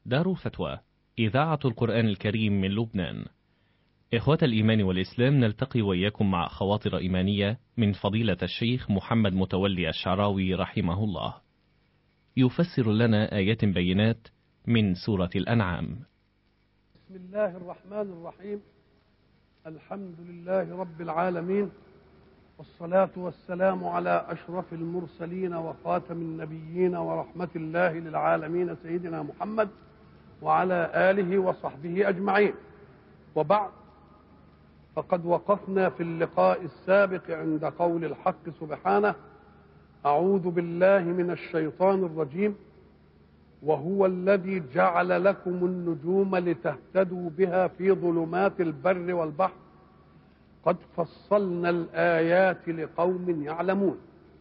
دار فتوى إذاعة القرآن الكريم من لبنان إخوة الإيمان والإسلام نلتقي وإياكم مع خواطر إيمانية من فضيلة الشيخ محمد متولي الشعراوي رحمه الله يفسر لنا آيات بينات من سورة الأنعام بسم الله الرحمن الرحيم الحمد لله رب العالمين والصلاة والسلام على أشرف المرسلين وخاتم النبيين ورحمة الله للعالمين سيدنا محمد وعلى آله وصحبه أجمعين وبعد فقد وقفنا في اللقاء السابق عند قول الحق سبحانه أعوذ بالله من الشيطان الرجيم وهو الذي جعل لكم النجوم لتهتدوا بها في ظلمات البر والبحر قد فصلنا الآيات لقوم يعلمون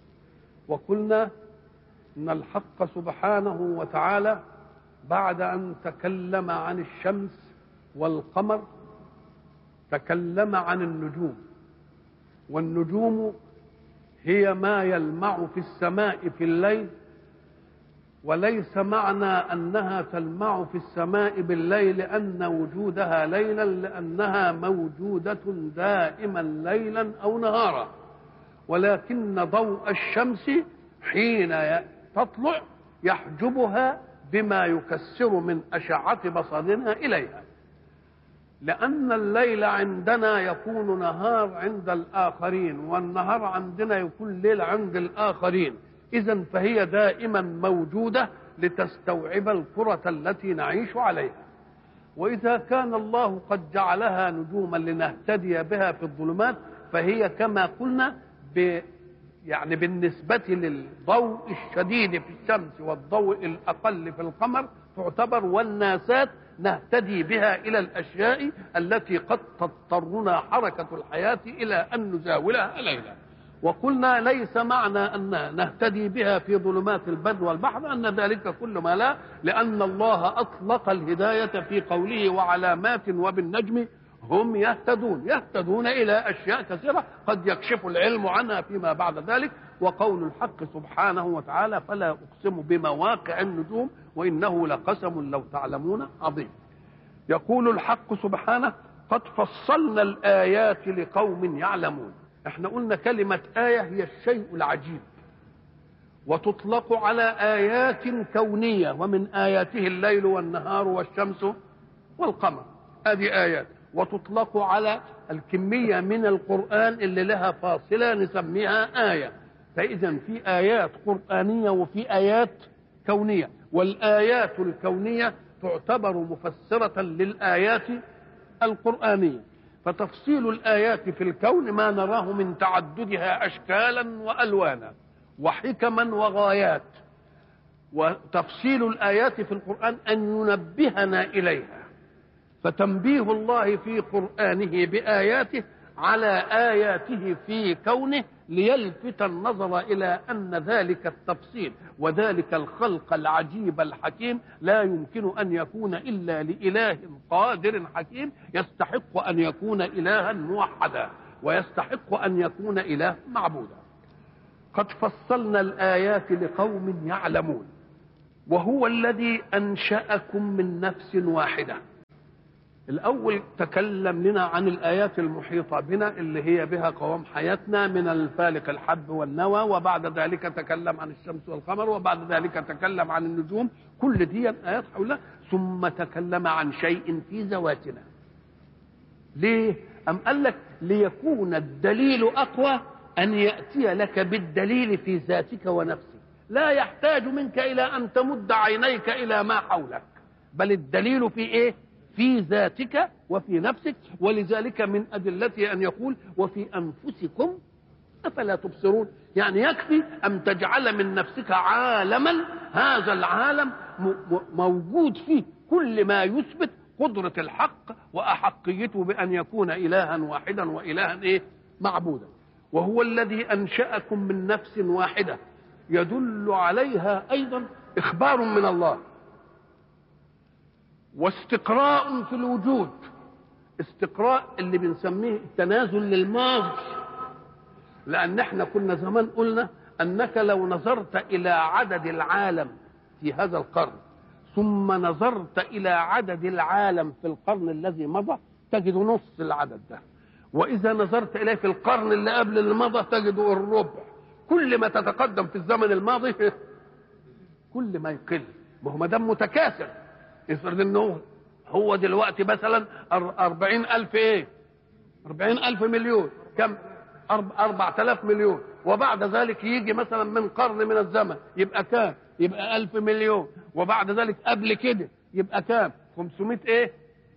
وقلنا إن الحق سبحانه وتعالى بعد أن تكلم عن الشمس والقمر تكلم عن النجوم والنجوم هي ما يلمع في السماء في الليل وليس معنى انها تلمع في السماء بالليل لان وجودها ليلا لانها موجوده دائما ليلا او نهارا ولكن ضوء الشمس حين تطلع يحجبها بما يكسر من اشعه بصرنا اليها لان الليل عندنا يكون نهار عند الاخرين والنهار عندنا يكون ليل عند الاخرين إذا فهي دائما موجودة لتستوعب الكرة التي نعيش عليها وإذا كان الله قد جعلها نجوما لنهتدي بها في الظلمات فهي كما قلنا ب يعني بالنسبة للضوء الشديد في الشمس والضوء الأقل في القمر تعتبر والناسات نهتدي بها إلى الأشياء التي قد تضطرنا حركة الحياة إلى أن نزاولها ليلا وقلنا ليس معنى أن نهتدي بها في ظلمات البر والبحر أن ذلك كل ما لا لأن الله أطلق الهداية في قوله وعلامات وبالنجم هم يهتدون يهتدون إلى أشياء كثيرة قد يكشف العلم عنها فيما بعد ذلك وقول الحق سبحانه وتعالى فلا أقسم بمواقع النجوم وإنه لقسم لو تعلمون عظيم يقول الحق سبحانه قد فصلنا الآيات لقوم يعلمون احنا قلنا كلمة آية هي الشيء العجيب وتطلق على آيات كونية ومن آياته الليل والنهار والشمس والقمر هذه آيات وتطلق على الكمية من القرآن اللي لها فاصلة نسميها آية فإذا في آيات قرآنية وفي آيات كونية والآيات الكونية تعتبر مفسرة للآيات القرآنية فتفصيل الآيات في الكون ما نراه من تعددها أشكالا وألوانا وحكما وغايات وتفصيل الآيات في القرآن أن ينبهنا إليها فتنبيه الله في قرآنه بآياته على آياته في كونه ليلفت النظر إلى أن ذلك التفصيل وذلك الخلق العجيب الحكيم لا يمكن أن يكون إلا لإله قادر حكيم يستحق أن يكون إلها موحدا ويستحق أن يكون إله معبودا قد فصلنا الآيات لقوم يعلمون وهو الذي أنشأكم من نفس واحدة الأول تكلم لنا عن الآيات المحيطة بنا اللي هي بها قوام حياتنا من الفالق الحب والنوى وبعد ذلك تكلم عن الشمس والقمر وبعد ذلك تكلم عن النجوم كل دي آيات حولها ثم تكلم عن شيء في ذواتنا ليه؟ أم قال لك ليكون الدليل أقوى أن يأتي لك بالدليل في ذاتك ونفسك لا يحتاج منك إلى أن تمد عينيك إلى ما حولك بل الدليل في إيه؟ في ذاتك وفي نفسك ولذلك من أدلته أن يقول وفي أنفسكم أفلا تبصرون يعني يكفي أن تجعل من نفسك عالما هذا العالم موجود فيه كل ما يثبت قدرة الحق وأحقيته بأن يكون إلها واحدا وإلها إيه معبودا وهو الذي أنشأكم من نفس واحدة يدل عليها أيضا إخبار من الله واستقراء في الوجود استقراء اللي بنسميه التنازل للماضي لان احنا كنا زمان قلنا انك لو نظرت الى عدد العالم في هذا القرن ثم نظرت إلى عدد العالم في القرن الذي مضى تجد نص العدد ده وإذا نظرت إليه في القرن اللي قبل اللي مضى تجد الربع كل ما تتقدم في الزمن الماضي كل ما يقل ما هو ما دام متكاثر افرض انه هو دلوقتي مثلا أربعين ألف إيه أربعين ألف مليون كم أربعة آلاف مليون وبعد ذلك يجي مثلا من قرن من الزمن يبقى كام يبقى ألف مليون وبعد ذلك قبل كده يبقى كام 500 ايه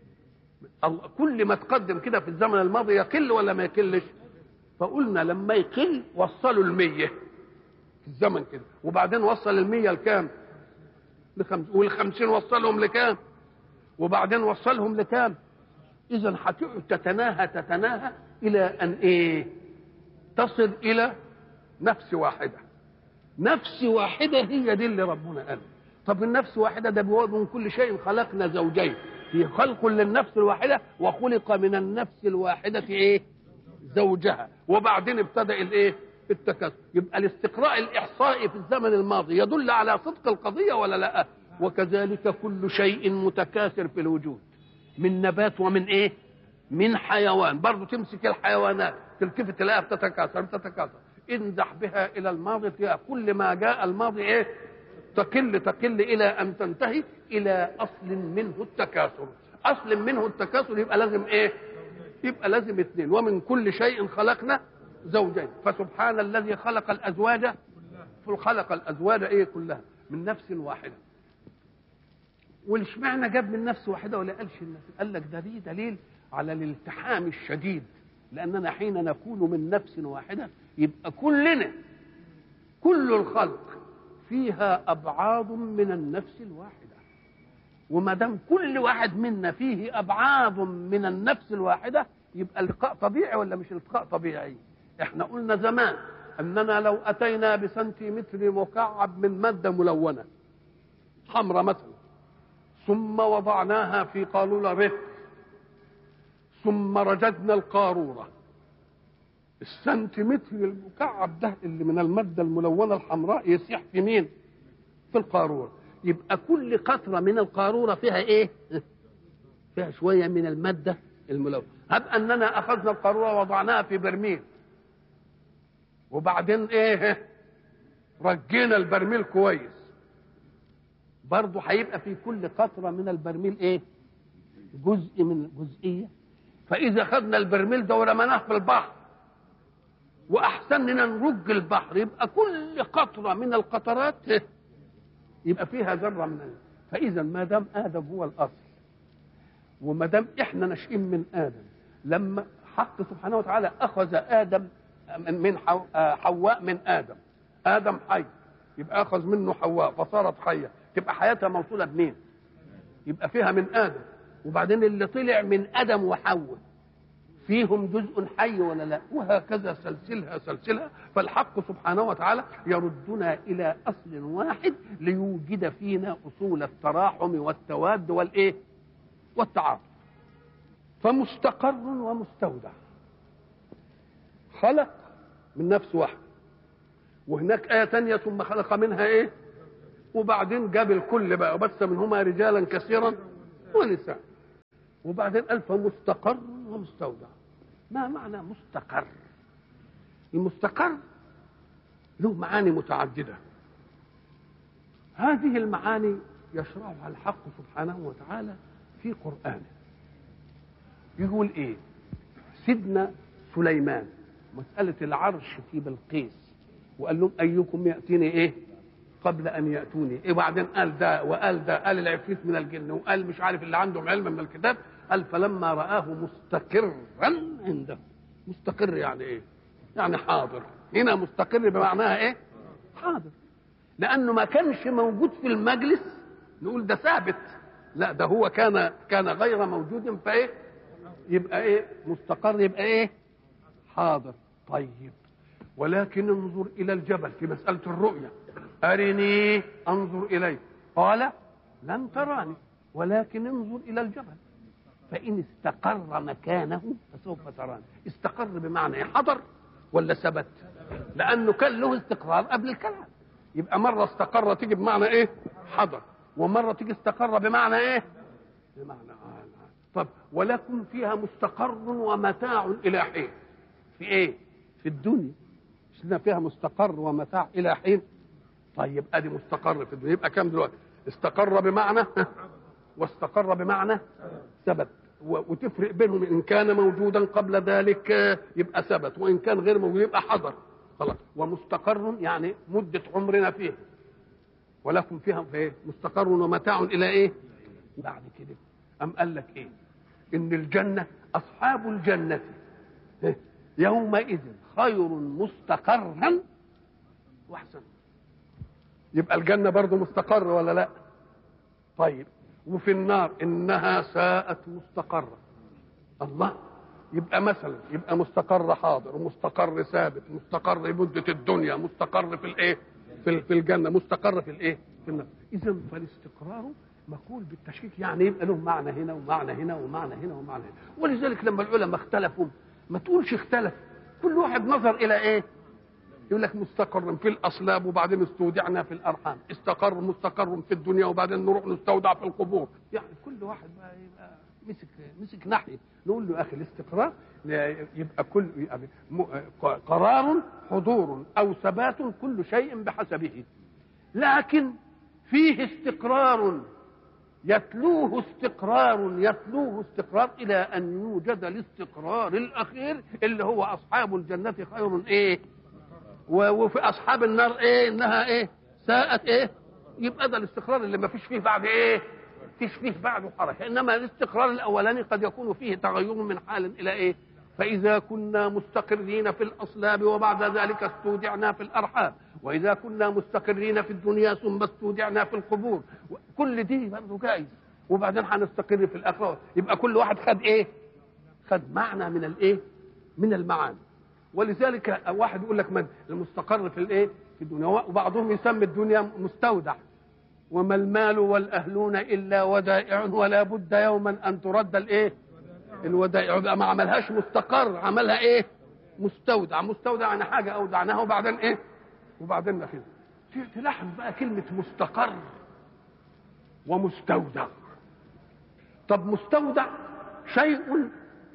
كل ما تقدم كده في الزمن الماضي يقل ولا ما يقلش فقلنا لما يقل وصلوا المية في الزمن كده وبعدين وصل المية لكام لخمس والخمسين وصلهم لكام وبعدين وصلهم لكام اذا هتقعد تتناهى تتناهى الى ان ايه تصل الى نفس واحده نفس واحده هي دي اللي ربنا قال طب النفس واحده ده من كل شيء خلقنا زوجين في خلق للنفس الواحده وخلق من النفس الواحده ايه زوجها وبعدين ابتدا الايه التكاثر يبقى الاستقراء الاحصائي في الزمن الماضي يدل على صدق القضيه ولا لا وكذلك كل شيء متكاثر في الوجود من نبات ومن ايه من حيوان برضه تمسك الحيوانات تلتفت تلاقيها بتتكاثر بتتكاثر انزح بها الى الماضي تلاقيها كل ما جاء الماضي ايه تقل تقل الى ان تنتهي الى اصل منه التكاثر اصل منه التكاثر يبقى لازم ايه يبقى لازم اثنين ومن كل شيء خلقنا زوجين فسبحان الذي خلق الازواج خلق الازواج ايه كلها من نفس واحده والاشمعنى جاب من نفس واحده ولا قالش النفس قال لك ده دي دليل على الالتحام الشديد لاننا حين نكون من نفس واحده يبقى كلنا كل الخلق فيها ابعاض من النفس الواحده وما دام كل واحد منا فيه ابعاض من النفس الواحده يبقى التقاء طبيعي ولا مش التقاء طبيعي احنا قلنا زمان اننا لو اتينا بسنتيمتر مكعب من ماده ملونه حمراء مثلا ثم وضعناها في قالولة رفق ثم رجدنا القارورة السنتيمتر المكعب ده اللي من المادة الملونة الحمراء يسيح في مين في القارورة يبقى كل قطرة من القارورة فيها ايه فيها شوية من المادة الملونة هب أننا أخذنا القارورة وضعناها في برميل وبعدين ايه رجينا البرميل كويس برضه هيبقى في كل قطره من البرميل ايه جزء من جزئيه فاذا خدنا البرميل ده ورميناه في البحر واحسننا نرج البحر يبقى كل قطره من القطرات يبقى فيها ذره من ال... فاذا ما دام ادم هو الاصل وما دام احنا ناشئين من ادم لما حق سبحانه وتعالى اخذ ادم من حواء من ادم ادم حي يبقى اخذ منه حواء فصارت حيه تبقى حياتها موصوله بمين؟ يبقى فيها من ادم وبعدين اللي طلع من ادم وحواء فيهم جزء حي ولا لا وهكذا سلسلها سلسلها فالحق سبحانه وتعالى يردنا الى اصل واحد ليوجد فينا اصول التراحم والتواد والايه والتعاطف فمستقر ومستودع خلق من نفس واحد وهناك آية تانية ثم خلق منها إيه وبعدين جاب الكل بقى وبث منهما رجالا كثيرا ونساء وبعدين قال فمستقر ومستودع ما معنى مستقر المستقر له معاني متعددة هذه المعاني يشرعها الحق سبحانه وتعالى في قرآنه يقول ايه سيدنا سليمان مسألة العرش في بلقيس وقال لهم أيكم يأتيني إيه قبل أن يأتوني إيه وبعدين قال ده وقال ده قال العفريت من الجن وقال مش عارف اللي عندهم علم من الكتاب قال فلما رآه مستقرا عنده مستقر يعني إيه يعني حاضر هنا مستقر بمعناها إيه حاضر لأنه ما كانش موجود في المجلس نقول ده ثابت لا ده هو كان كان غير موجود فايه يبقى ايه مستقر يبقى ايه حاضر طيب ولكن انظر الى الجبل في مساله الرؤيه ارني انظر اليه قال لن تراني ولكن انظر الى الجبل فان استقر مكانه فسوف تراني استقر بمعنى ايه حضر ولا ثبت لانه كان له استقرار قبل الكلام يبقى مره استقر تيجي بمعنى ايه حضر ومره تيجي استقر بمعنى ايه بمعنى آه طب ولكم فيها مستقر ومتاع الى حين في ايه في الدنيا مش لنا فيها مستقر ومتاع الى حين طيب ادي مستقر في الدنيا يبقى كام دلوقتي استقر بمعنى واستقر بمعنى ثبت وتفرق بينهم ان كان موجودا قبل ذلك يبقى ثبت وان كان غير موجود يبقى حضر خلاص ومستقر يعني مده عمرنا فيه ولكم فيها ايه مستقر ومتاع الى ايه بعد كده ام قال لك ايه ان الجنه اصحاب الجنه يومئذ خير مستقرا واحسن يبقى الجنه برضه مستقر ولا لا طيب وفي النار انها ساءت مستقرا الله يبقى مثلا يبقى مستقر حاضر ومستقر ثابت مستقر مدة الدنيا مستقر في الايه في في الجنة مستقر في الايه في النار اذا فالاستقرار مقول بالتشكيك يعني يبقى له معنى هنا ومعنى هنا ومعنى هنا ومعنى هنا ولذلك لما العلماء اختلفوا ما تقولش اختلف كل واحد نظر الى ايه يقول لك مستقر في الاصلاب وبعدين استودعنا في الارحام استقر مستقر في الدنيا وبعدين نروح نستودع في القبور يعني كل واحد بقى يبقى مسك مسك ناحيه نقول له يا اخي الاستقرار يبقى كل يبقى قرار حضور او ثبات كل شيء بحسبه لكن فيه استقرار يتلوه استقرار يتلوه استقرار الى ان يوجد الاستقرار الاخير اللي هو اصحاب الجنه خير ايه وفي اصحاب النار ايه انها ايه ساءت ايه يبقى ده الاستقرار اللي ما فيش فيه بعد ايه فيش فيه بعده حركه انما الاستقرار الاولاني قد يكون فيه تغير من حال الى ايه فاذا كنا مستقرين في الاصلاب وبعد ذلك استودعنا في الارحام واذا كنا مستقرين في الدنيا ثم استودعنا في القبور كل دي برضه جائز وبعدين هنستقر في الاخره يبقى كل واحد خد ايه خد معنى من الايه من المعاني ولذلك واحد يقول لك من المستقر في الايه في الدنيا وبعضهم يسمي الدنيا مستودع وما المال والاهلون الا ودائع ولا بد يوما ان ترد الايه الودائع يبقى ما عملهاش مستقر عملها ايه مستودع مستودع يعني حاجه اودعناها وبعدين ايه وبعدين نخذ تلاحظ بقى كلمه مستقر ومستودع طب مستودع شيء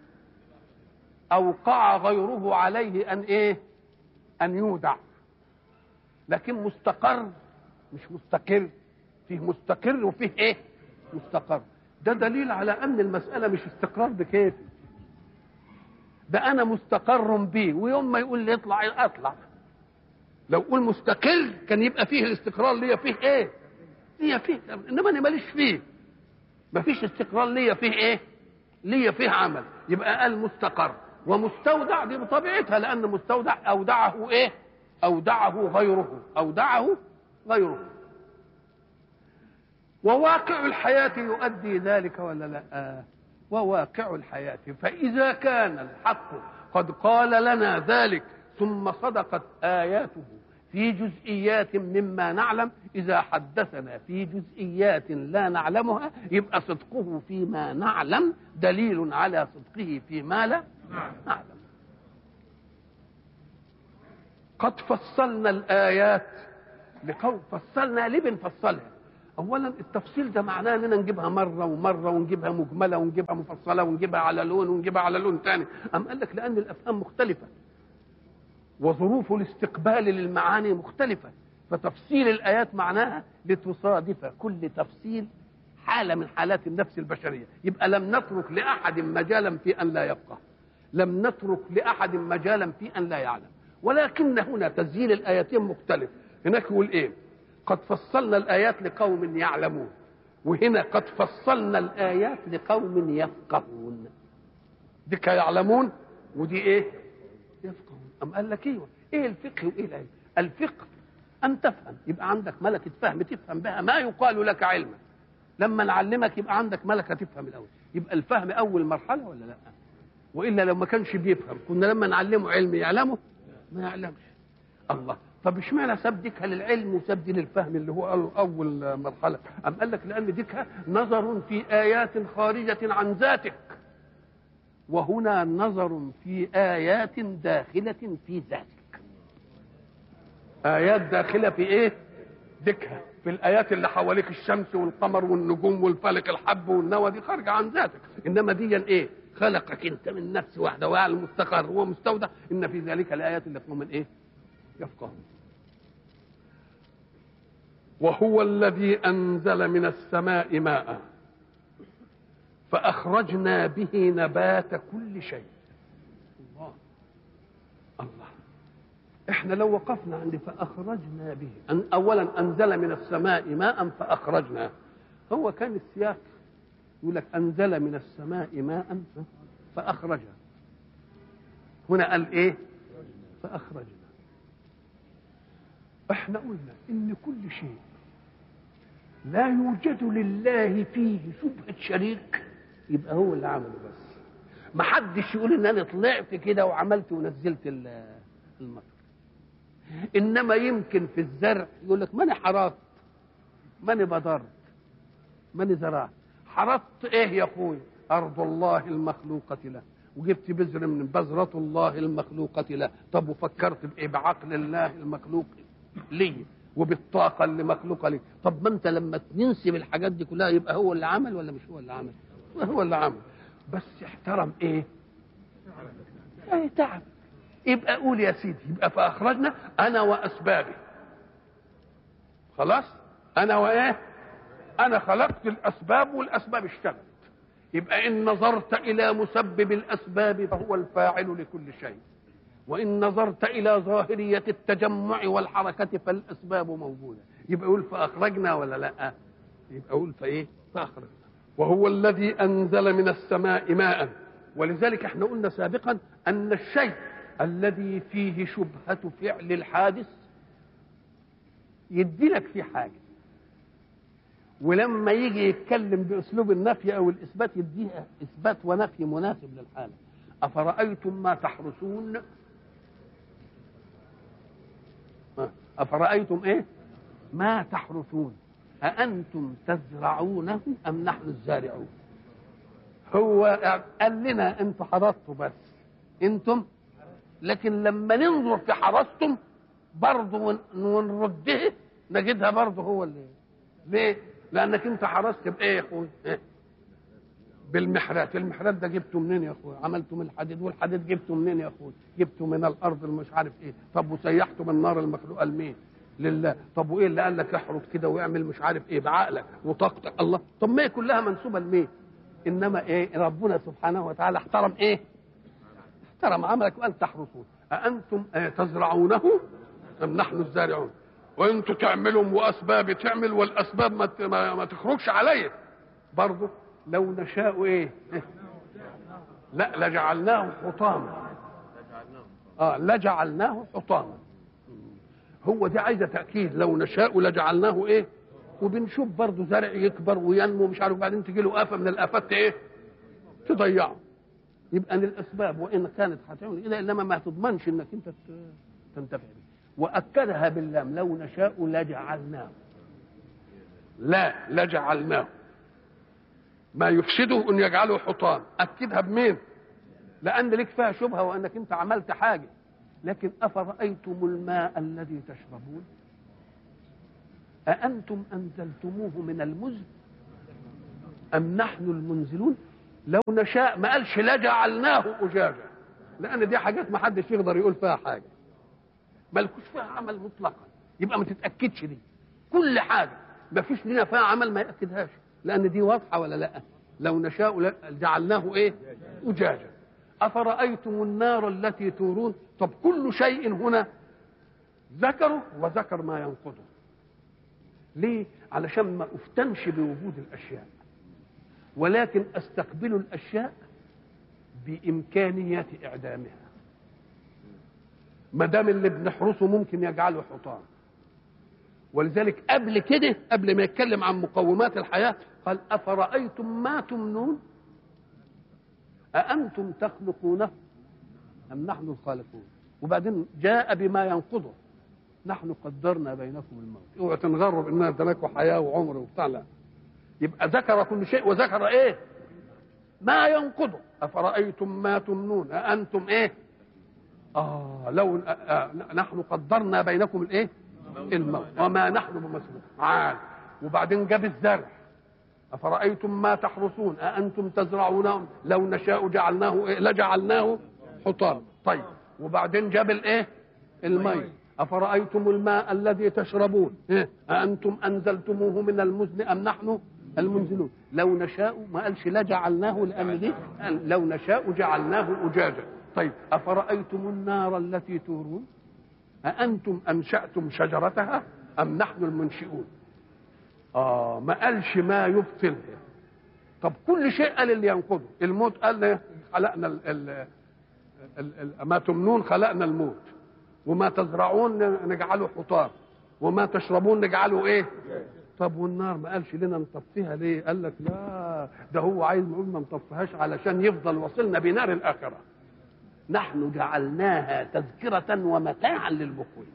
اوقع غيره عليه ان ايه ان يودع لكن مستقر مش مستقر فيه مستقر وفيه ايه مستقر ده دليل على ان المساله مش استقرار بكيف ده انا مستقر بيه ويوم ما يقول لي اطلع اطلع لو قول مستقل كان يبقى فيه الاستقرار ليا فيه ايه ليا فيه انما انا ماليش فيه مفيش استقرار ليا فيه ايه ليا فيه عمل يبقى قال مستقر ومستودع دي بطبيعتها لان مستودع اودعه ايه اودعه غيره اودعه غيره وواقع الحياة يؤدي ذلك ولا لا وواقع الحياة فإذا كان الحق قد قال لنا ذلك ثم صدقت آياته في جزئيات مما نعلم إذا حدثنا في جزئيات لا نعلمها يبقى صدقه فيما نعلم دليل على صدقه فيما لا نعلم قد فصلنا الآيات لقوم فصلنا ليه بنفصلها اولا التفصيل ده معناه اننا نجيبها مره ومره ونجيبها مجمله ونجيبها مفصله ونجيبها على لون ونجيبها على لون ثاني ام قال لك لان الافهام مختلفه وظروف الاستقبال للمعاني مختلفه فتفصيل الايات معناها لتصادف كل تفصيل حاله من حالات النفس البشريه يبقى لم نترك لاحد مجالا في ان لا يفقه لم نترك لاحد مجالا في ان لا يعلم ولكن هنا تسجيل الايتين مختلف هناك يقول ايه قد فصلنا الآيات لقوم يعلمون وهنا قد فصلنا الآيات لقوم يفقهون دي يعلمون ودي ايه يفقهون أم قال لك ايوه ايه الفقه وايه العلم الفقه ان تفهم يبقى عندك ملكة فهم تفهم بها ما يقال لك علما لما نعلمك يبقى عندك ملكة تفهم الأول يبقى الفهم أول مرحلة ولا لا وإلا لو ما كانش بيفهم كنا لما نعلمه علم يعلمه ما يعلمش الله طب اشمعنى ساب ديكها للعلم وساب دي للفهم اللي هو اول مرحله ام قال لك لان ديكها نظر في ايات خارجه عن ذاتك وهنا نظر في ايات داخله في ذاتك ايات داخله في ايه ديكها في الايات اللي حواليك الشمس والقمر والنجوم والفلك الحب والنوى دي خارجه عن ذاتك انما دي ايه خلقك انت من نفس واحده ويعلم مستقر ومستودع ان في ذلك الايات اللي قوم ايه يفقهون وهو الذي انزل من السماء ماء فاخرجنا به نبات كل شيء الله الله احنا لو وقفنا عند فاخرجنا به أن اولا انزل من السماء ماء فاخرجنا هو كان السياق يقول لك انزل من السماء ماء فاخرج هنا قال ايه فاخرجنا احنا قلنا ان كل شيء لا يوجد لله فيه شبهة شريك يبقى هو اللي عمله بس ما حدش يقول ان انا طلعت كده وعملت ونزلت المطر انما يمكن في الزرع يقول لك ماني حرثت ماني بضرت ماني زرعت حرثت ايه يا اخوي ارض الله المخلوقه له وجبت بذر من بذرة الله المخلوقة له طب وفكرت بإيه بعقل الله المخلوق لي وبالطاقة اللي مخلوقة لي طب ما أنت لما تنسب الحاجات دي كلها يبقى هو اللي عمل ولا مش هو اللي عمل هو اللي عمل بس احترم إيه ايه تعب يبقى قول يا سيدي يبقى فأخرجنا أنا وأسبابي خلاص أنا وإيه أنا خلقت الأسباب والأسباب اشتغلت يبقى إن نظرت إلى مسبب الأسباب فهو الفاعل لكل شيء وإن نظرت إلى ظاهرية التجمع والحركة فالأسباب موجودة يبقى يقول فأخرجنا ولا لا يبقى يقول فإيه فأخرجنا وهو الذي أنزل من السماء ماء ولذلك احنا قلنا سابقا أن الشيء الذي فيه شبهة فعل الحادث يدي لك فيه حاجة ولما يجي يتكلم باسلوب النفي او الاثبات يديها اثبات ونفي مناسب للحاله افرايتم ما تحرسون افرايتم ايه ما تحرثون أأنتم تزرعونه أم نحن الزارعون هو قال لنا أنتم حرثتوا بس أنتم لكن لما ننظر في حرثتم برضه ونرده نجدها برضه هو اللي ليه؟ لانك انت حرست بايه يا اخوي؟ إيه؟ بالمحرات، المحرات ده جبته منين يا اخوي؟ عملته من الحديد والحديد جبته منين يا اخوي؟ جبته من الارض اللي مش عارف ايه، طب وسيحته من النار المخلوقه لمين؟ لله، طب وايه اللي قال لك احرث كده واعمل مش عارف ايه بعقلك وطاقتك الله، طب ما هي كلها منسوبه لمين؟ انما ايه؟ ربنا سبحانه وتعالى احترم ايه؟ احترم عملك وقال تحرثون، أأنتم إيه تزرعونه أم نحن الزارعون؟ وانتوا تعملوا واسباب تعمل والاسباب ما ما, ما تخرجش عليا برضه لو نشاء ايه لا لجعلناه حطاما اه لجعلناه حطاما هو دي عايزه تاكيد لو نشاء لجعلناه ايه وبنشوف برضه زرع يكبر وينمو مش عارف بعدين تجي له افه من الافات ايه تضيعه يبقى ان الاسباب وان كانت هتعمل كده انما ما تضمنش انك انت تنتفع بيه واكدها باللام لو نشاء لجعلناه لا لجعلناه ما يفسده ان يجعله حطام اكدها بمين لان لك فيها شبهه وانك انت عملت حاجه لكن افرايتم الماء الذي تشربون اانتم انزلتموه من المزن ام نحن المنزلون لو نشاء ما قالش لجعلناه اجاجا لان دي حاجات ما حدش يقدر يقول فيها حاجه مالكوش فيها عمل مطلقا يبقى ما تتاكدش دي كل حاجه ما فيش لنا فيها عمل ما ياكدهاش لان دي واضحه ولا لا لو نشاء جعلناه ايه اجاجا افرايتم النار التي تورون طب كل شيء هنا ذكره وذكر ما ينقضه ليه علشان ما افتنش بوجود الاشياء ولكن استقبل الاشياء بامكانيه اعدامها ما دام اللي بنحرسه ممكن يجعله حطام ولذلك قبل كده قبل ما يتكلم عن مقومات الحياة قال أفرأيتم ما تمنون أأنتم تخلقونه أم نحن الخالقون وبعدين جاء بما ينقضه نحن قدرنا بينكم الموت اوعوا تنغروا باننا ادناكم حياه وعمر وبتاع لا يبقى ذكر كل شيء وذكر ايه ما ينقضه افرايتم ما تمنون أأنتم ايه آه لو آه نحن قدرنا بينكم الايه؟ الموت وما نحن بمسبوق عال وبعدين جاب الزرع أفرأيتم ما تحرثون أأنتم تزرعونه لو نشاء جعلناه إيه؟ لجعلناه حطام طيب وبعدين جاب الإيه الماء أفرأيتم الماء الذي تشربون إيه؟ أأنتم أنزلتموه من المزن أم نحن المنزلون لو نشاء ما قالش لجعلناه لأن دي قال لو نشاء جعلناه أجاجا طيب أفرأيتم النار التي تورون أأنتم أنشأتم شجرتها أم نحن المنشئون آه ما قالش ما يبطلها طب كل شيء قال اللي ينقضه الموت قال لي خلقنا ال ال ال ال ما تمنون خلقنا الموت وما تزرعون نجعله حطام وما تشربون نجعله ايه طب والنار ما قالش لنا نطفيها ليه قال لك لا ده هو عايز نقول ما نطفيهاش علشان يفضل وصلنا بنار الاخره نحن جعلناها تذكرة ومتاعا للمقوين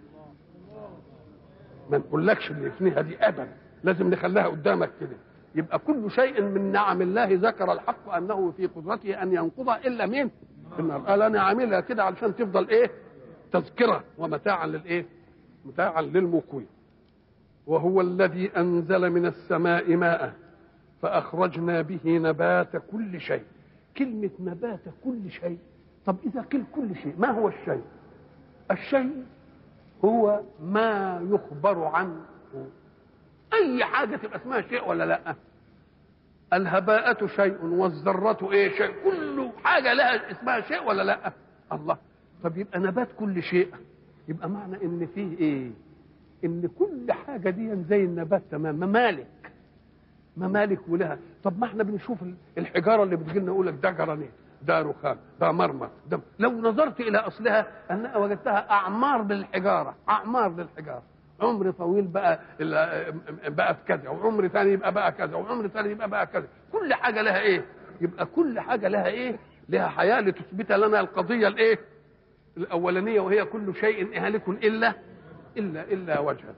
ما نقولكش اللي يفنيها دي ابدا لازم نخليها قدامك كده يبقى كل شيء من نعم الله ذكر الحق انه في قدرته ان ينقضها الا مين النار قال انا عاملها كده علشان تفضل ايه تذكره ومتاعا للايه متاعا للمقوين وهو الذي انزل من السماء ماء فاخرجنا به نبات كل شيء كلمه نبات كل شيء طب اذا قيل كل شيء ما هو الشيء الشيء هو ما يخبر عنه اي حاجه تبقى اسمها شيء ولا لا الهباءة شيء والذرة ايه شيء كل حاجة لها اسمها شيء ولا لا الله طب يبقى نبات كل شيء يبقى معنى ان فيه ايه ان كل حاجة دي زي النبات تمام ممالك ممالك ولها طب ما احنا بنشوف الحجارة اللي بتجي لنا يقول لك ده جرانيت ده رخام ده مرمر ده لو نظرت الى اصلها انها وجدتها اعمار للحجارة اعمار للحجارة عمر طويل بقى بقى في كذا وعمر ثاني يبقى بقى كذا وعمر ثاني يبقى بقى كذا كل حاجه لها ايه يبقى كل حاجه لها ايه لها حياه لتثبت لنا القضيه الايه الاولانيه وهي كل شيء هالك الا الا الا وجهه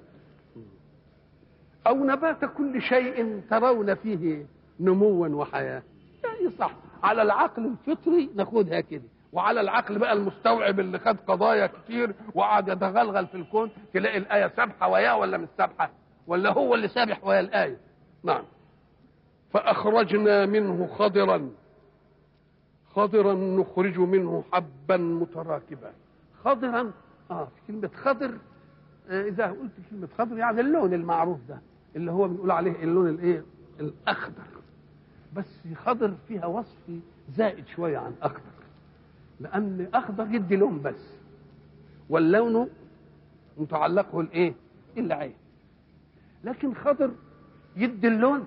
او نبات كل شيء ترون فيه نموا وحياه يعني صح على العقل الفطري ناخدها كده وعلى العقل بقى المستوعب اللي خد قضايا كتير وقعد يتغلغل في الكون تلاقي الآية سابحة وياه ولا مش سابحة ولا هو اللي سابح ويا الآية نعم فأخرجنا منه خضرا خضرا نخرج منه حبا متراكبا خضرا اه في كلمة خضر آه إذا قلت كلمة خضر يعني اللون المعروف ده اللي هو بنقول عليه اللون الايه الأخضر بس خضر فيها وصف زائد شوية عن أخضر لان اخضر يدي لون بس واللون متعلقه الايه العين لكن خضر يدي اللون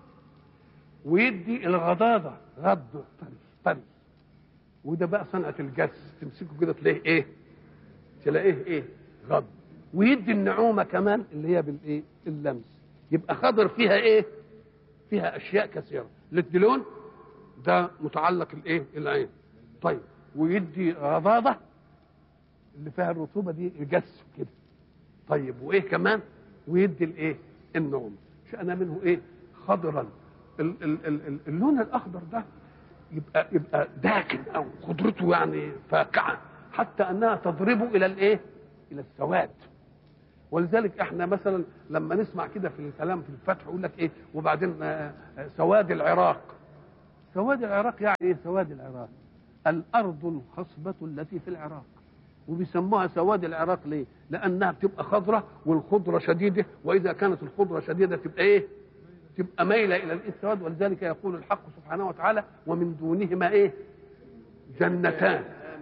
ويدي الغضاضه غض طري طري وده بقى صنعه الجس تمسكه كده تلاقيه ايه تلاقيه ايه غض ويدي النعومه كمان اللي هي بالايه اللمس يبقى خضر فيها ايه فيها اشياء كثيره اللي لون ده متعلق الايه العين طيب ويدي غضاضه اللي فيها الرطوبه دي يجس كده طيب وايه كمان ويدي الايه النوم شأن منه ايه خضرا ال ال ال اللون الاخضر ده يبقى يبقى داكن او خضرته يعني فاقعه حتى انها تضربه الى الايه الى السواد ولذلك احنا مثلا لما نسمع كده في الكلام في الفتح يقول لك ايه وبعدين سواد العراق سواد العراق يعني ايه سواد العراق الارض الخصبه التي في العراق وبيسموها سواد العراق ليه لانها بتبقى خضره والخضره شديده واذا كانت الخضره شديده تبقى ايه تبقى مايله الى السواد ولذلك يقول الحق سبحانه وتعالى ومن دونهما ايه جنتان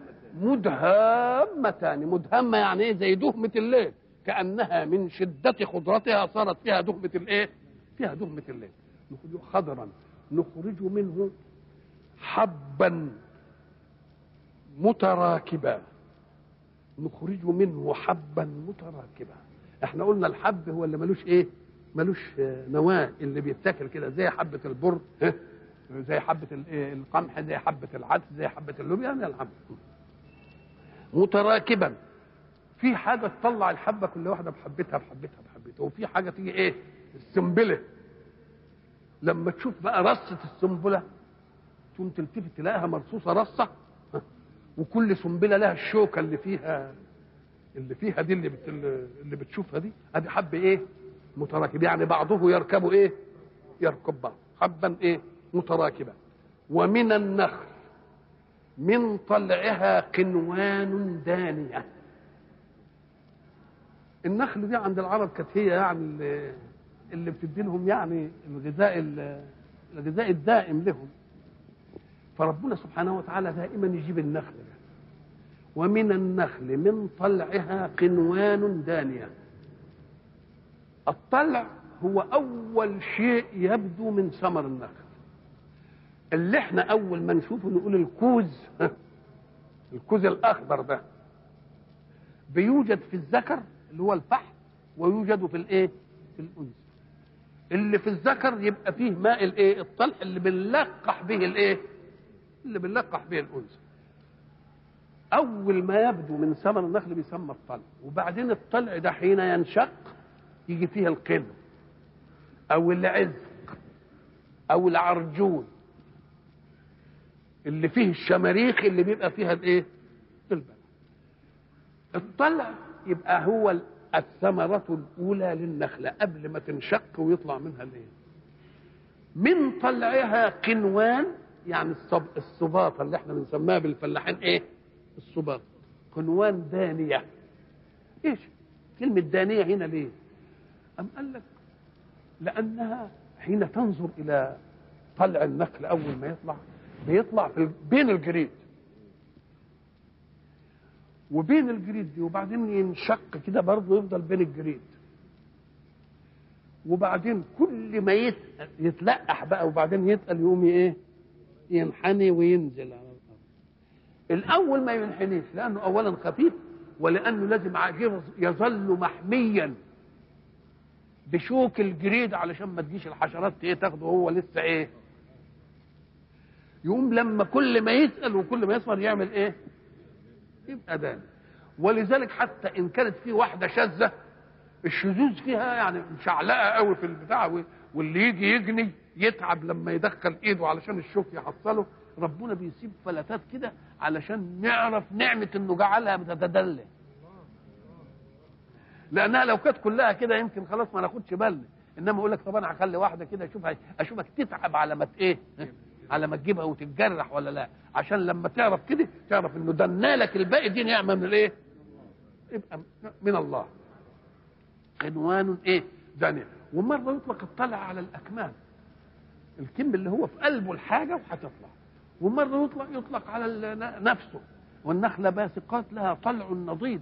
مدهامتان مدهمه يعني ايه زي دهمه الليل كانها من شده خضرتها صارت فيها دهمه الايه فيها دهمه الليل خضرا نخرج منه حبا متراكبا نخرج منه حبا متراكبا احنا قلنا الحب هو اللي ملوش ايه ملوش نواه اللي بيتاكل كده زي حبه البر زي حبه القمح زي حبه العدس زي حبه اللوبيا يعني الحب متراكبا في حاجه تطلع الحبه كل واحده بحبتها بحبتها بحبتها وفي حاجه تيجي ايه السنبله لما تشوف بقى رصه السنبله تقوم تلتفت تلاقيها مرصوصه رصه وكل سنبله لها الشوكه اللي فيها اللي فيها دي اللي بت... اللي بتشوفها دي ادي حب ايه متراكب يعني بعضه يركب ايه يركب بعض حبا ايه متراكبا ومن النخل من طلعها قنوان دانيه النخل دي عند العرب كانت هي يعني اللي, اللي بتدي لهم يعني الغذاء الغذاء الدائم لهم فربنا سبحانه وتعالى دائما يجيب النخل ده ومن النخل من طلعها قنوان دانيه الطلع هو اول شيء يبدو من ثمر النخل اللي احنا اول ما نشوفه نقول الكوز الكوز الاخضر ده بيوجد في الذكر اللي هو الفحم ويوجد في الايه في الانثى اللي في الذكر يبقى فيه ماء الايه الطلح اللي بنلقح به الايه اللي بنلقح به الانثى اول ما يبدو من ثمر النخل بيسمى الطلع وبعدين الطلع ده حين ينشق يجي فيه القن او العزق او العرجون اللي فيه الشماريخ اللي بيبقى فيها الايه البلع الطلع يبقى هو الثمرة الأولى للنخلة قبل ما تنشق ويطلع منها الايه من طلعها قنوان يعني الصب... الصباطة اللي احنا بنسميها بالفلاحين ايه الصباط قنوان دانية ايش كلمة دانية هنا ليه أم قال لك لأنها حين تنظر إلى طلع النخل أول ما يطلع بيطلع في بين الجريد وبين الجريد دي وبعدين ينشق كده برضه يفضل بين الجريد وبعدين كل ما يتقل يتلقح بقى وبعدين يتقل يقوم ايه ينحني وينزل على الارض الاول ما ينحنيش لانه اولا خفيف ولانه لازم يظل محميا بشوك الجريد علشان ما تجيش الحشرات ايه تاخده هو لسه ايه يقوم لما كل ما يسال وكل ما يصفر يعمل ايه يبقى داني ولذلك حتى ان كانت في واحده شاذه الشذوذ فيها يعني مشعلقه قوي في البتاع واللي يجي يجني يتعب لما يدخل ايده علشان الشوك يحصله ربنا بيسيب فلتات كده علشان نعرف نعمه انه جعلها بتتدلى لانها لو كانت كلها كده يمكن خلاص ما ناخدش بالنا انما يقول لك طب انا هخلي واحده كده اشوفها اشوفك تتعب على ما ايه على ما تجيبها وتتجرح ولا لا عشان لما تعرف كده تعرف انه دنالك الباقي دي نعمه من الايه يبقى من الله عنوان ايه دانية ومره يطلق الطلع على الاكمام الكم اللي هو في قلبه الحاجه وهتطلع ومره يطلق يطلق على نفسه والنخله باسقات لها طلع نضيد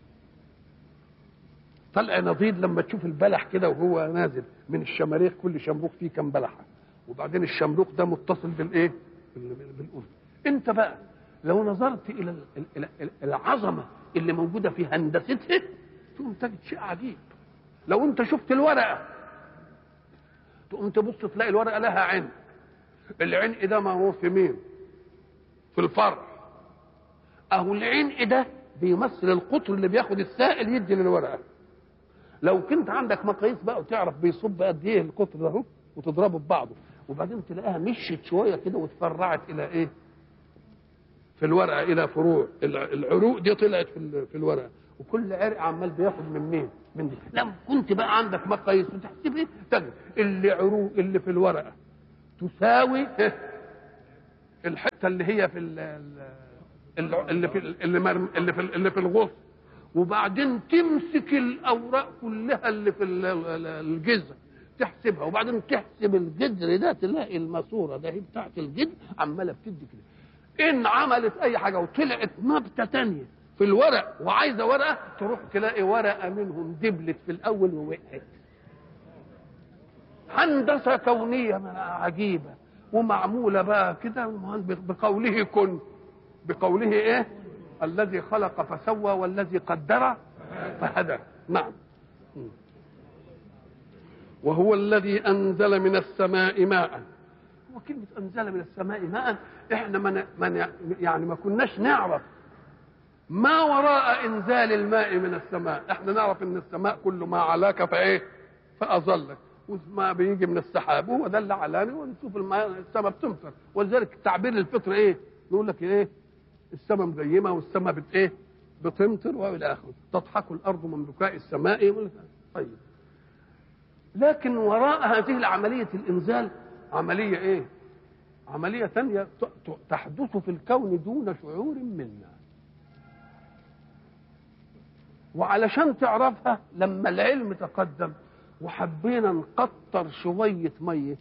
طلع نضيد لما تشوف البلح كده وهو نازل من الشماريخ كل شمروخ فيه كم بلحه وبعدين الشمروخ ده متصل بالايه بالاذن انت بقى لو نظرت الى العظمه اللي موجوده في هندستها تقوم تجد شيء عجيب لو انت شفت الورقه تقوم تبص تلاقي الورقه لها عين العين ده ما هو في مين في الفرع اهو العين ده بيمثل القطر اللي بياخد السائل يدي للورقه لو كنت عندك مقاييس بقى وتعرف بيصب قد ايه القطر ده اهو وتضربه ببعضه وبعدين تلاقيها مشيت شويه كده وتفرعت الى ايه في الورقه الى فروع العروق دي طلعت في في الورقه وكل عرق عمال بياخد من مين من دي لو كنت بقى عندك مقاييس وتحسب ايه تجد اللي عروق اللي في الورقه تساوي الحته اللي هي في اللي في اللي اللي في اللي في الغصن وبعدين تمسك الاوراق كلها اللي في الجذع تحسبها وبعدين تحسب الجذر ده تلاقي الماسوره ده هي بتاعت الجذر عماله بتدي كده ان عملت اي حاجه وطلعت نبته تانية في الورق وعايزه ورقه تروح تلاقي ورقه منهم دبلت في الاول ووقعت هندسه كونيه عجيبه ومعموله بقى كده بقوله كن بقوله ايه الذي خلق فسوى والذي قدر فهدى نعم وهو الذي انزل من السماء ماء وكلمة أنزل من السماء ماء إحنا من من يعني ما كناش نعرف ما وراء إنزال الماء من السماء إحنا نعرف إن السماء كل ما علاك فإيه فأظلك وما بيجي من السحاب هو ده اللي علاني ونشوف الماء السماء بتمطر ولذلك تعبير الفطر إيه؟ نقول لك إيه؟ السماء مغيمة والسماء بت إيه؟ بتمطر والى اخره تضحك الارض من بكاء السماء طيب لكن وراء هذه العمليه الانزال عمليه ايه عمليه ثانيه تحدث في الكون دون شعور منا وعلشان تعرفها لما العلم تقدم وحبينا نقطر شويه ميه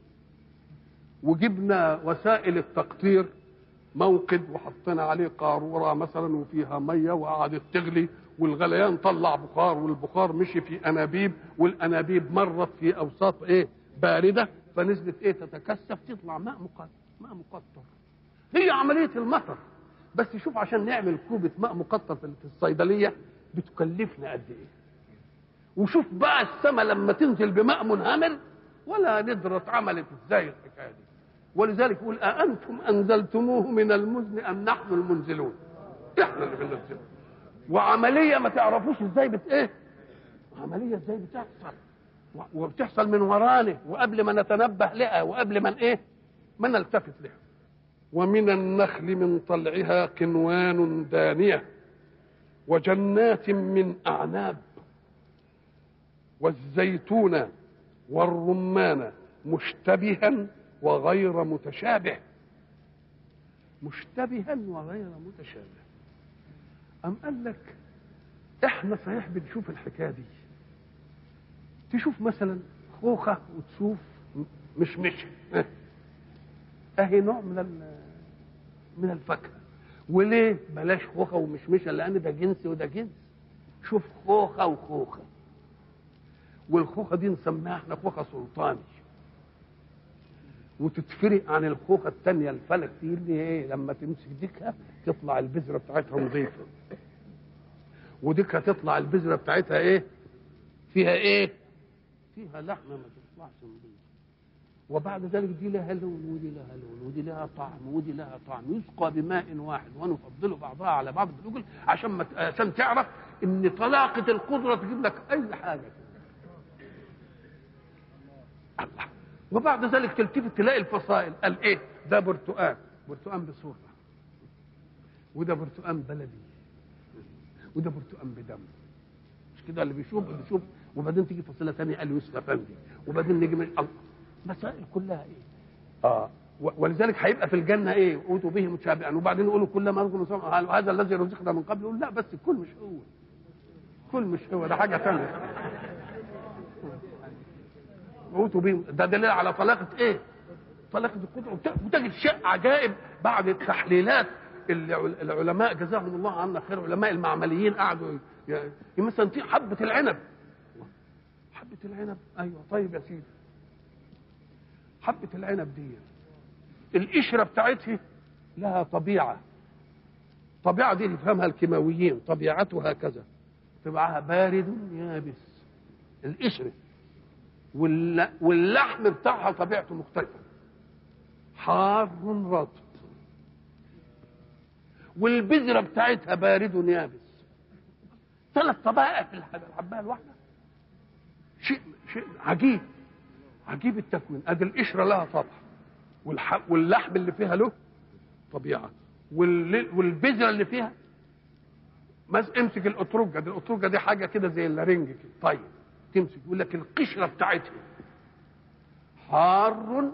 وجبنا وسائل التقطير موقد وحطينا عليه قاروره مثلا وفيها ميه وقعدت تغلي والغليان طلع بخار والبخار مشي في انابيب والانابيب مرت في اوساط ايه بارده فنزلت ايه تتكثف تطلع ماء مقطر ماء مقطر هي عمليه المطر بس شوف عشان نعمل كوبه ماء مقطر في الصيدليه بتكلفنا قد ايه وشوف بقى السماء لما تنزل بماء منهمر ولا ندرة عملت ازاي الحكايه دي ولذلك يقول أأنتم أنزلتموه من المزن أم نحن المنزلون احنا اللي بننزله وعملية ما تعرفوش ازاي بت ايه عملية ازاي بتحصل وبتحصل من ورانا وقبل ما نتنبه لها وقبل ما ايه ما نلتفت لها ومن النخل من طلعها قنوان دانيه وجنات من اعناب والزيتون والرمان مشتبها وغير متشابه مشتبها وغير متشابه أم قال لك احنا صحيح بنشوف الحكايه دي تشوف مثلا خوخه وتشوف مشمشه اهي نوع من من الفاكهه وليه بلاش خوخه ومشمشه لان ده جنس وده جنس شوف خوخه وخوخه والخوخه دي نسميها احنا خوخه سلطاني وتتفرق عن الخوخه الثانيه الفلك دي اللي ايه لما تمسك ديكها تطلع البذره بتاعتها نظيفه وديكها تطلع البذره بتاعتها ايه فيها ايه فيها لحمه ما تطلعش نظيفه وبعد ذلك دي لها لون ودي لها لون ودي لها طعم ودي لها طعم يسقى بماء واحد ونفضل بعضها على بعض في الأكل عشان ما عشان تعرف ان طلاقه القدره تجيب لك اي حاجه الله وبعد ذلك تلتفت تلاقي الفصائل قال ايه ده برتقان برتقان بصوره وده برتقان بلدي وده برتقان بدم مش كده اللي بيشوف اللي بيشوف وبعدين تيجي فصيله ثانيه قال يوسف افندي وبعدين نيجي من الله مسائل كلها ايه اه ولذلك هيبقى في الجنه ايه اوتوا به متشابها وبعدين يقولوا كل ما رزقنا هذا الذي رزقنا من قبل يقول لا بس الكل مش هو كل مش هو ده حاجه ثانيه اوتوا به ده دليل على طلاقه ايه طلاقه القدره وتجد شيء عجائب بعد التحليلات اللي العلماء جزاهم الله عنا خير علماء المعمليين قعدوا يعني مثلا حبه العنب حبه العنب ايوه طيب يا سيدي حبة العنب دي القشرة بتاعتها لها طبيعة طبيعة دي يفهمها الكيماويين طبيعتها كذا طبعها بارد يابس القشرة واللحم بتاعها طبيعته مختلفة حار رطب والبذرة بتاعتها بارد يابس ثلاث طبائع في الحباية الواحدة شيء شيء عجيب عجيب التكوين ادي القشره لها طبع واللحم اللي فيها له طبيعه والبذره اللي فيها امسك الاترجه دي الاترجه دي حاجه كده زي اللارنج كده طيب تمسك يقول لك القشره بتاعتها حار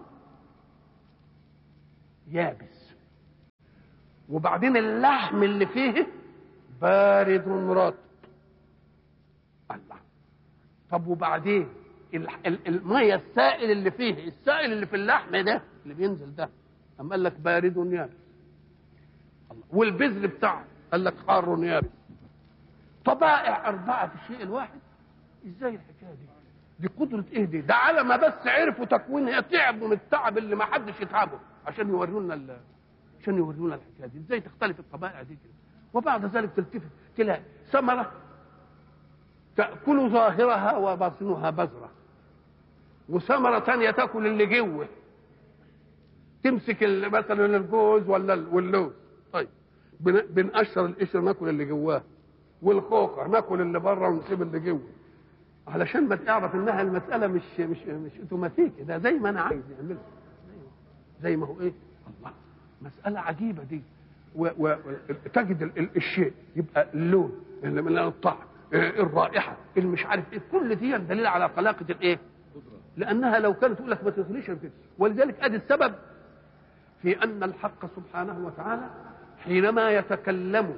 يابس وبعدين اللحم اللي فيه بارد رطب الله طب وبعدين الميه السائل اللي فيه السائل اللي في اللحم ده اللي بينزل ده أم قال لك بارد يابس والبذر بتاعه قال لك حار يابس طبائع أربعة في الشيء الواحد إزاي الحكاية دي دي قدرة إيه دي ده على ما بس عرفوا تكوينها تعبوا من التعب اللي ما حدش يتعبه عشان يورونا عشان يورونا الحكاية دي إزاي تختلف الطبائع دي كده وبعد ذلك تلتفت تلاقي ثمرة تأكل ظاهرها وباطنها بذرة وثمرة تانية تاكل اللي جوه تمسك مثلا الجوز ولا واللوز طيب بنقشر القشر ناكل اللي جواه والخوخة ناكل اللي بره ونسيب اللي جوه علشان ما تعرف انها المسألة مش مش مش اوتوماتيكي ده زي ما انا عايز يعملها زي ما هو ايه الله مسألة عجيبة دي وتجد ال- ال- الشيء يبقى اللون اللي من الطعم آه، الرائحه اللي مش عارف ايه كل دي دليل على طلاقه الايه؟ لانها لو كانت تقول لك ما تغليش كده ولذلك ادي السبب في ان الحق سبحانه وتعالى حينما يتكلم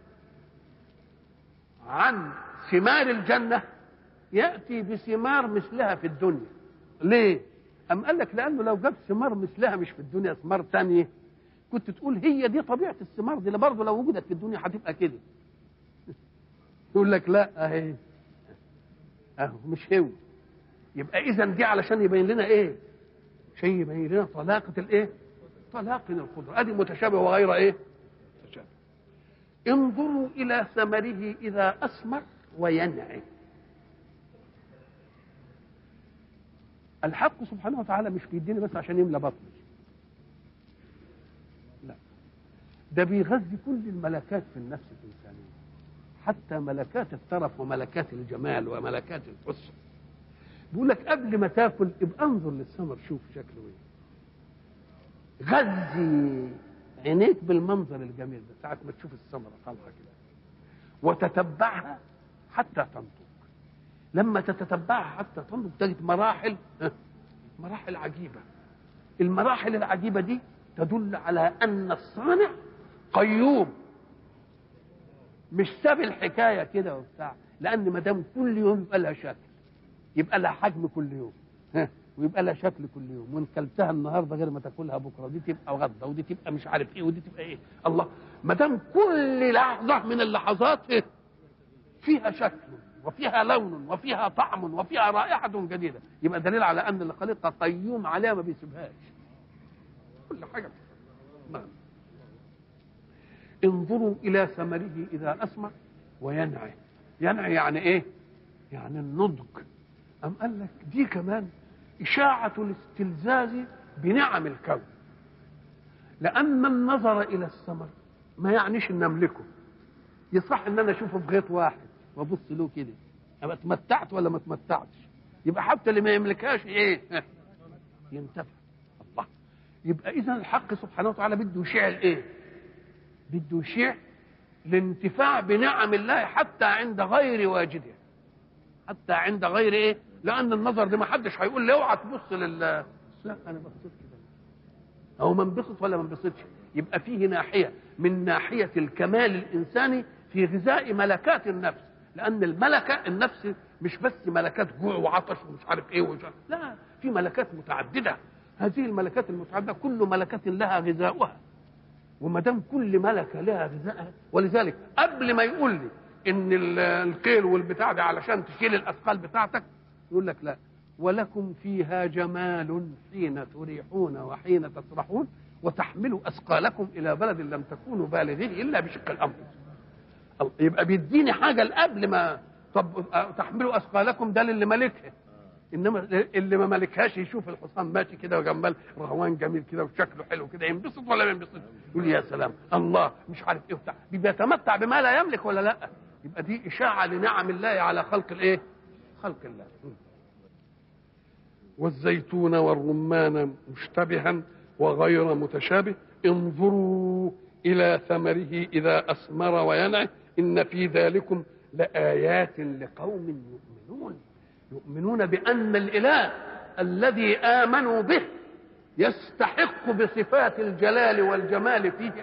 عن ثمار الجنه ياتي بثمار مثلها في الدنيا ليه؟ أم قال لك لأنه لو جاب ثمار مثلها مش في الدنيا ثمار تانية كنت تقول هي دي طبيعة الثمار دي برضه لو وجدت في الدنيا هتبقى كده يقول لك لا أهي أهو مش هو يبقى إذا دي علشان يبين لنا إيه؟ شيء يبين لنا طلاقة الإيه؟ طلاقة القدرة أدي متشابه وغير إيه؟ متشابه انظروا إلى ثمره إذا أثمر وينعم الحق سبحانه وتعالى مش بيديني بس عشان يملى بطني لا ده بيغذي كل الملكات في النفس الإنسانية حتى ملكات الترف وملكات الجمال وملكات الحسن بيقول لك قبل ما تاكل ابقى انظر للثمر شوف شكله ايه غذي عينيك بالمنظر الجميل ده ساعة ما تشوف الثمرة طالعة كده وتتبعها حتى تنضج لما تتتبعها حتى تنضج تجد مراحل ها، مراحل عجيبة المراحل العجيبة دي تدل على أن الصانع قيوم مش ساب الحكاية كده وبتاع لأن ما دام كل يوم يبقى لها شكل يبقى لها حجم كل يوم ها، ويبقى لها شكل كل يوم وان كلتها النهارده غير ما تاكلها بكره دي تبقى غدا ودي تبقى مش عارف ايه ودي تبقى ايه الله ما دام كل لحظه من اللحظات إيه؟ فيها شكل وفيها لون وفيها طعم وفيها رائحة جديدة يبقى دليل على أن اللي خلقها قيوم عليها ما بيسيبهاش كل حاجة نعم انظروا إلى ثمره إذا أثمر وينعي ينعي يعني إيه؟ يعني النضج أم قال لك دي كمان إشاعة الاستلزاز بنعم الكون لأن النظر إلى الثمر ما يعنيش أن أملكه يصح ان انا اشوفه في غيط واحد وابص له كده ابقى اتمتعت ولا ما اتمتعتش يبقى حتى اللي ما يملكهاش ايه ينتفع الله يبقى اذا الحق سبحانه وتعالى بده يشيع الايه بده يشيع الانتفاع بنعم الله حتى عند غير واجدها حتى عند غير ايه لان النظر ده ما حدش هيقول لي اوعى تبص لل لا انا بصيت كده او ما انبسط ولا ما انبسطش يبقى فيه ناحيه من ناحيه الكمال الانساني في غذاء ملكات النفس لان الملكه النفس مش بس ملكات جوع وعطش ومش عارف ايه ومش عارف لا في ملكات متعدده هذه الملكات المتعدده كل ملكه لها غذاؤها وما دام كل ملكه لها غذائها ولذلك قبل ما يقول لي ان ال- القيل والبتاع ده علشان تشيل الاثقال بتاعتك يقول لك لا ولكم فيها جمال حين تريحون وحين تسرحون وتحملوا اثقالكم الى بلد لم تكونوا بالغيه الا بشق الانفس الله- يبقى بيديني حاجه قبل ما طب تحملوا اثقالكم ده للي مالكها انما اللي ما مالكهاش يشوف الحصان ماشي كده وجمال رهوان جميل كده وشكله حلو كده ينبسط ولا ما ينبسطش يقول يا سلام الله مش عارف ايه وبتاع بيتمتع بما لا يملك ولا لا يبقى دي اشاعه لنعم الله على خلق الايه خلق الله والزيتون والرمان مشتبها وغير متشابه انظروا الى ثمره اذا اثمر وينعه ان في ذلكم لايات لقوم يؤمنون يؤمنون بان الاله الذي امنوا به يستحق بصفات الجلال والجمال فيه